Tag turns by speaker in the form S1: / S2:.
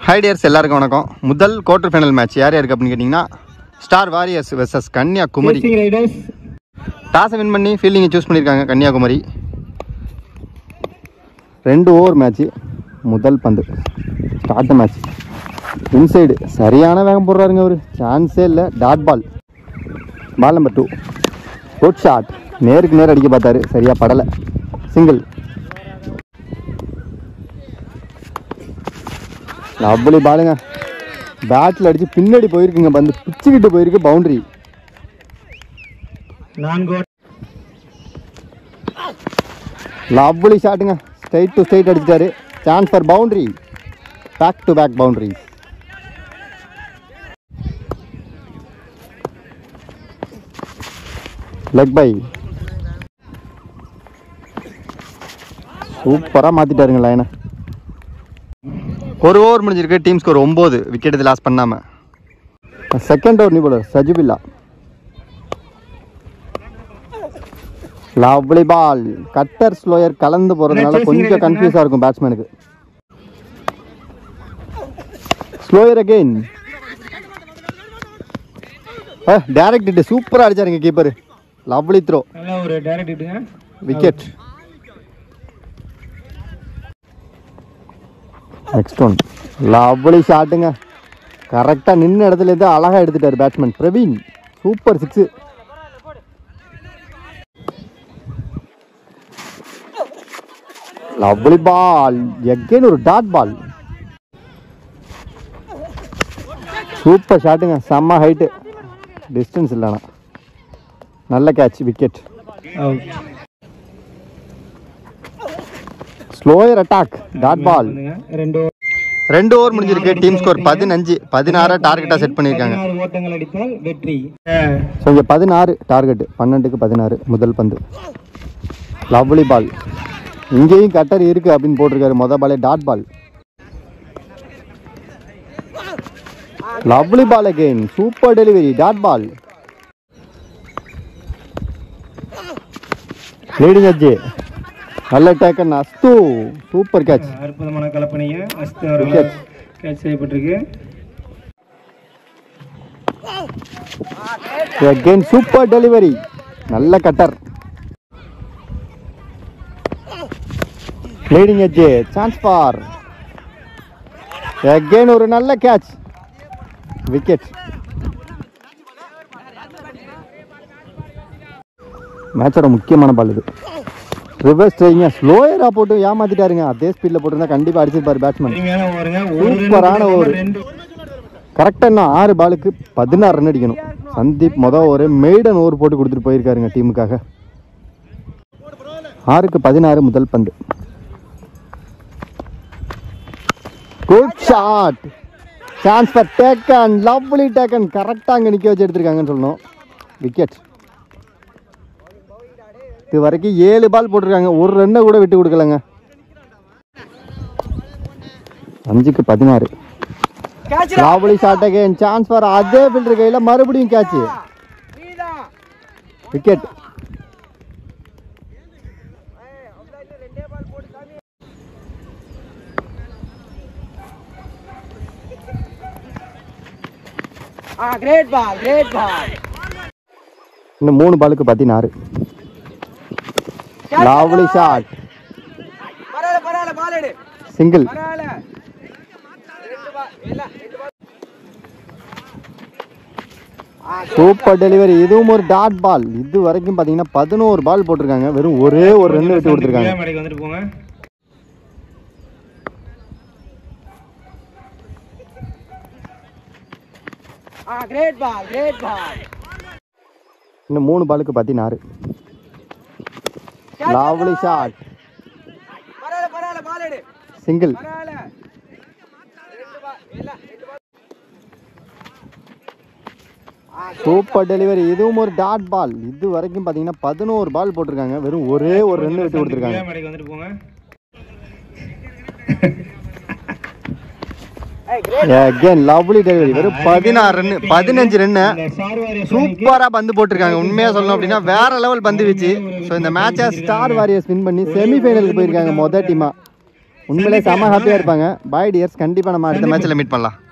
S1: Hi tears எல்லாருக்கும் வணக்கம் முதல் குவார்டர் ஃபைனல் மேட்ச் யார் யாருக்கு அப்படின்னு கேட்டிங்கன்னா star warriors versus Kanyakumari
S2: Chasing riders
S1: டாஸை வின் பண்ணி ஃபீல்டிங்கை சூஸ் பண்ணியிருக்காங்க கன்னியாகுமரி ரெண்டு ஓவர் மேட்ச்சு முதல் பந்து ஸ்டார்ட் மேட்ச் இன்சைடு சரியான வேகம் போடுறாருங்க அவர் சான்ஸே இல்லை dot ball ball number two good shot நேருக்கு நேர் அடிக்க பார்த்தாரு சரியா படலை சிங்கிள் லவ்லி பாலுங்க பேட்டில் அடித்து பின்னாடி போயிருக்குங்க பந்து பிச்சுக்கிட்டு போயிருக்கு பவுண்டரி
S2: நான்கு
S1: லவ்லி ஷாட்டுங்க ஸ்ட்ரைட் டு ஸ்ட்ரைட் அடிச்சிட்டாரு chance for boundary back to back boundary leg bye சூப்பராக மாற்றிட்டாருங்க லைனை ஒரு ஓவர் முடிஞ்சிருக்கு டீம் ஸ்கோர் ஒம்பது விக்கெட் இது லாஸ் பண்ணாமல் செகண்ட் ஓவர் நீ போலர் சஜிபில்லா லவ்லி பால் கட்டர் ஸ்லோயர் கலந்து போகிறதுனால
S2: chasing
S1: கொஞ்சம்
S2: right
S1: கன்ஃபியூஸாக இருக்கும் பேட்ஸ்மேனுக்கு ஸ்லோயர் அகெயின் டேரக்ட் இட்டு சூப்பராக அடிச்சாருங்க கீப்பர் லவ்லி த்ரோ
S2: நல்ல ஒரு டைரக்ட் இட்டுங்க
S1: விக்கெட் நெக்ஸ்ட் ஒன் லவ்லி ஷாட்டுங்க கரெக்டாக நின்ன இடத்துல இருந்து அழகாக எடுத்துட்டார் batsman Praveen super six lovely ball again ஒரு டாட் பால் சூப்பர் ஷாட்டுங்க செம்ம ஹைட்டு டிஸ்டன்ஸ் இல்லைண்ணா நல்ல catch wicket
S2: out
S1: slower attack dot ball
S2: பண்ணுங்க ரெண்டு over.
S1: ரெண்டு ஓவர் முடிஞ்சிருக்கு டீம் ஸ்கோர் பதினஞ்சு பதினாறு டார்கெட்டாக செட் பண்ணியிருக்காங்க
S2: பதினாறு ஓட்டங்கள் அடித்தால் வெற்றி
S1: ஸோ இங்கே பதினாறு டார்கெட் பன்னெண்டுக்கு பதினாறு முதல் பந்து லவ்லி பால் இங்கேயும் கட்டர் இருக்கு அப்படின்னு போட்டிருக்காரு மொத பாலே dot ball lovely ball again super delivery dot ball leading edge நல்ல டேக்கன் அஸ்து சூப்பர் கேட்ச்
S2: அற்புதமான கலப்பணிங்க அஸ்து
S1: Wicket.
S2: அவர்கள் கேட்ச் செய்யப்பட்டிருக்கு
S1: அகெயின் சூப்பர் டெலிவரி நல்ல cutter leading edge chance for again ஒரு நல்ல கேட்ச் விக்கெட் மேட்சோட முக்கியமான பால் இது ரிவர்ஸ் ட்ரைங்க ஸ்லோயராக போட்டு ஏமாத்திட்டாருங்க அதே ஸ்பீடில் போட்டிருந்தா கண்டிப்பாக அடிச்சிருப்பாரு பேட்ஸ்மேன்
S2: அருமையான ஓவருங்க ஒரு run
S1: சூப்பரான
S2: கொடுக்காம
S1: over.
S2: ரெண்டு
S1: கரெக்டாக இன்னும் ஆறு பாலுக்கு பதினாறு ரன் அடிக்கணும் சந்தீப் மொதல் ஒரு மெய்டன் ஓவர் போட்டு கொடுத்துட்டு போயிருக்காருங்க டீமுக்காக ஆறுக்கு பதினாறு முதல் பந்து good shot chance for taken lovely taken கரெக்டாக அங்கே நிற்க வச்சு எடுத்திருக்காங்கன்னு சொல்லணும் விக்கெட் இது வரைக்கும் ஏழு பால் போட்டிருக்காங்க ஒரு ரன்னை கூட விட்டு கொடுக்கலங்க அஞ்சுக்கு பதினாறு lovely shot again chance for அதே ஃபீல்டர் கையில மறுபடியும் catch wicket
S3: great ball, great ball.
S1: இன்னும் மூணு பாலுக்கு பதினாறு லாவலி ஷாட்
S3: பரவாயில்ல பரவாயில்ல பால் எடு
S1: சிங்கிள்
S3: பரவாயில்ல ரெண்டு பால் இல்ல ரெண்டு பால்
S1: சூப்பர் டெலிவரி இதுவும் ஒரு டாட் பால் இது வரைக்கும் பார்த்தீங்கன்னா பதினோரு பால் போட்டிருக்காங்க வெறும் ஒரே ஒரு ரன் விட்டு கொடுத்துருக்காங்க
S2: மேடைக்கு வந்துட்டு போங்க
S3: ஆ கிரேட் பால் கிரேட் பால்
S1: இன்னும் மூணு பாலுக்கு பதினாறு லாவலி ஷாட்
S3: பரவாயில்ல பரவாயில்ல பால் எடு
S1: சிங்கிள்
S3: பரவாயில்ல ரெண்டு பால் இல்ல ரெண்டு பால்
S1: சூப்பர் டெலிவரி இதுவும் ஒரு டாட் பால் இது வரைக்கும் பார்த்தீங்கன்னா பதினோரு பால் போட்டிருக்காங்க வெறும் ஒரே ஒரு ரன் விட்டு கொடுத்துருக்காங்க
S2: மேடைக்கு வந்துட்டு போங்க
S1: அகேன் லவ்லி டெலிவரி வெறும் பதினாறு ரன் பதினஞ்சு ரன்னு
S2: இந்த ஸ்டார் வாரியர்ஸ்
S1: சூப்பரா பந்து போட்டிருக்காங்க உண்மையா சொல்லணும் அப்படின்னா வேற லெவல் பந்து வீச்சு ஸோ இந்த மேட்சை ஸ்டார் வாரியர்ஸ் வின் பண்ணி செமிஃபைனலுக்கு போயிருக்காங்க மொதல் டீமா உண்மையிலே செம ஹாப்பியாக இருப்பாங்க பாய் டியர்ஸ் கண்டிப்பாக நம்ம அடுத்த மேட்ச்சில் மீட் பண்ணலாம்